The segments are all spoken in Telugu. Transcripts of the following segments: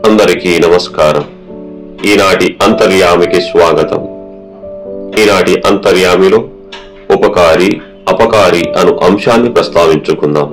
అందరికీ నమస్కారం ఈనాటి అంతర్యామికి స్వాగతం ఈనాటి అంతర్యామిలో ఉపకారి అపకారి అను అంశాన్ని ప్రస్తావించుకుందాం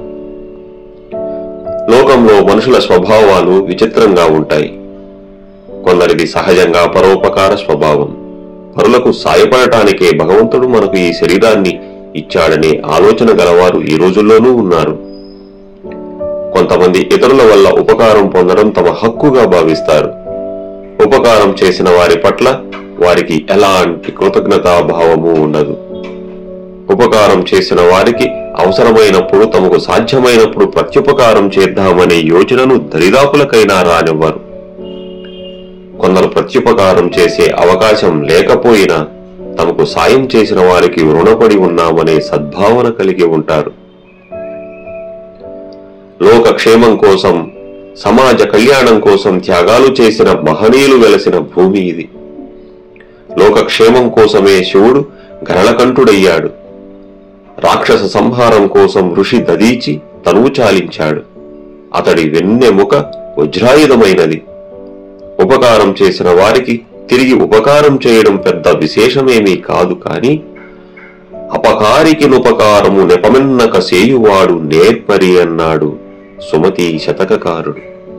లోకంలో మనుషుల స్వభావాలు విచిత్రంగా ఉంటాయి కొందరిది సహజంగా పరోపకార స్వభావం పరులకు సాయపడటానికే భగవంతుడు మనకు ఈ శరీరాన్ని ఇచ్చాడనే ఆలోచన గలవారు ఈ రోజుల్లోనూ ఉన్నారు కొంతమంది ఇతరుల వల్ల ఉపకారం పొందడం తమ హక్కుగా భావిస్తారు ఉపకారం చేసిన వారి పట్ల వారికి ఎలాంటి కృతజ్ఞతాభావము ఉండదు ఉపకారం చేసిన వారికి అవసరమైనప్పుడు తమకు సాధ్యమైనప్పుడు ప్రత్యుపకారం చేద్దామనే యోచనను దరిదాపులకైనా రానివ్వరు కొందరు ప్రత్యుపకారం చేసే అవకాశం లేకపోయినా తమకు సాయం చేసిన వారికి రుణపడి ఉన్నామనే సద్భావన కలిగి ఉంటారు లోక క్షేమం కోసం సమాజ కళ్యాణం కోసం త్యాగాలు చేసిన మహనీయులు వెలసిన భూమి ఇది లోక క్షేమం కోసమే శివుడు గరళకంఠుడయ్యాడు రాక్షస సంహారం కోసం ఋషి దదీచి తనువు చాలించాడు అతడి వెన్నెముక వజ్రాయుధమైనది ఉపకారం చేసిన వారికి తిరిగి ఉపకారం చేయడం పెద్ద విశేషమేమీ కాదు కాని అపకారికి నుపకారము నెపమెన్నక సేయువాడు నేర్పరి అన్నాడు సుమతి శతకకారుడు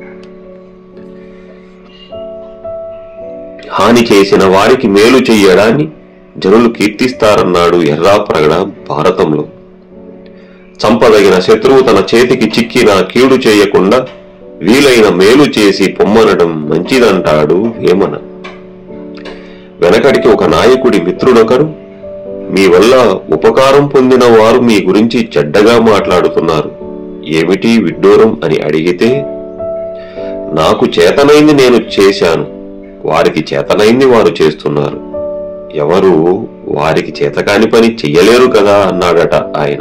హాని చేసిన వారికి మేలు చెయ్యడాన్ని జనులు కీర్తిస్తారన్నాడు ఎర్రాప్రగడ భారతంలో చంపదగిన శత్రువు తన చేతికి చిక్కిన కీడు చేయకుండా వీలైన మేలు చేసి పొమ్మనడం మంచిదంటాడు వేమన వెనకడికి ఒక నాయకుడి మిత్రుడొకరు మీ వల్ల ఉపకారం పొందిన వారు మీ గురించి చెడ్డగా మాట్లాడుతున్నారు ఏమిటి విడ్డూరం అని అడిగితే నాకు చేతనైంది నేను చేశాను వారికి చేతనైంది వారు చేస్తున్నారు ఎవరు వారికి చేతకాని పని చెయ్యలేరు కదా అన్నాడట ఆయన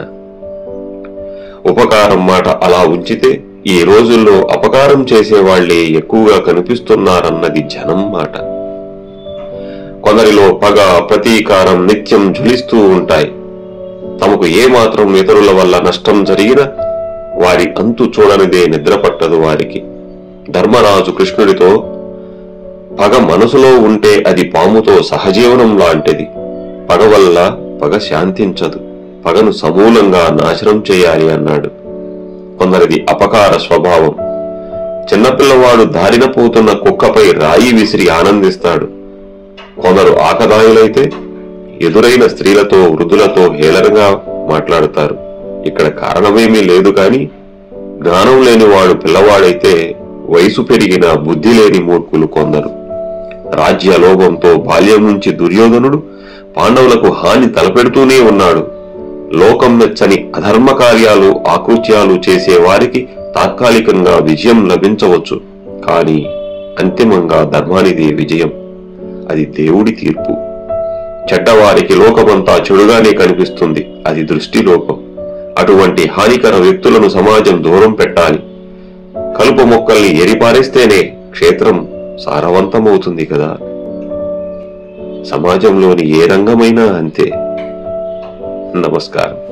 ఉపకారం మాట అలా ఉంచితే ఈ రోజుల్లో అపకారం చేసేవాళ్లే ఎక్కువగా కనిపిస్తున్నారన్నది జనం మాట కొందరిలో పగ ప్రతీకారం నిత్యం ఝులిస్తూ ఉంటాయి తమకు ఏమాత్రం ఇతరుల వల్ల నష్టం జరిగినా వారి అంతు చూడనిదే నిద్రపట్టదు వారికి ధర్మరాజు కృష్ణుడితో పగ మనసులో ఉంటే అది పాముతో సహజీవనం లాంటిది పగ వల్ల పగ శాంతించదు పగను సమూలంగా నాశనం చేయాలి అన్నాడు కొందరిది అపకార స్వభావం చిన్నపిల్లవాడు దారిన పోతున్న కుక్కపై రాయి విసిరి ఆనందిస్తాడు కొందరు ఆకదాయులైతే ఎదురైన స్త్రీలతో వృద్ధులతో హేళనగా మాట్లాడుతారు ఇక్కడ కారణమేమీ లేదు కాని జ్ఞానం లేని వాడు పిల్లవాడైతే వయసు పెరిగిన బుద్ధి లేని మూర్ఖులు కొందరు రాజ్య లోభంతో బాల్యం నుంచి దుర్యోధనుడు పాండవులకు హాని తలపెడుతూనే ఉన్నాడు లోకం మెచ్చని అధర్మ కార్యాలు ఆకృత్యాలు చేసే వారికి తాత్కాలికంగా విజయం లభించవచ్చు కానీ అంతిమంగా ధర్మానిదే విజయం అది దేవుడి తీర్పు చెడ్డవారికి లోకమంతా చెడుగానే కనిపిస్తుంది అది దృష్టి లోపం అటువంటి హానికర వ్యక్తులను సమాజం దూరం పెట్టాలి కలుపు మొక్కల్ని ఎరిపారేస్తేనే క్షేత్రం సారవంతమవుతుంది కదా సమాజంలోని ఏ రంగమైనా అంతే నమస్కారం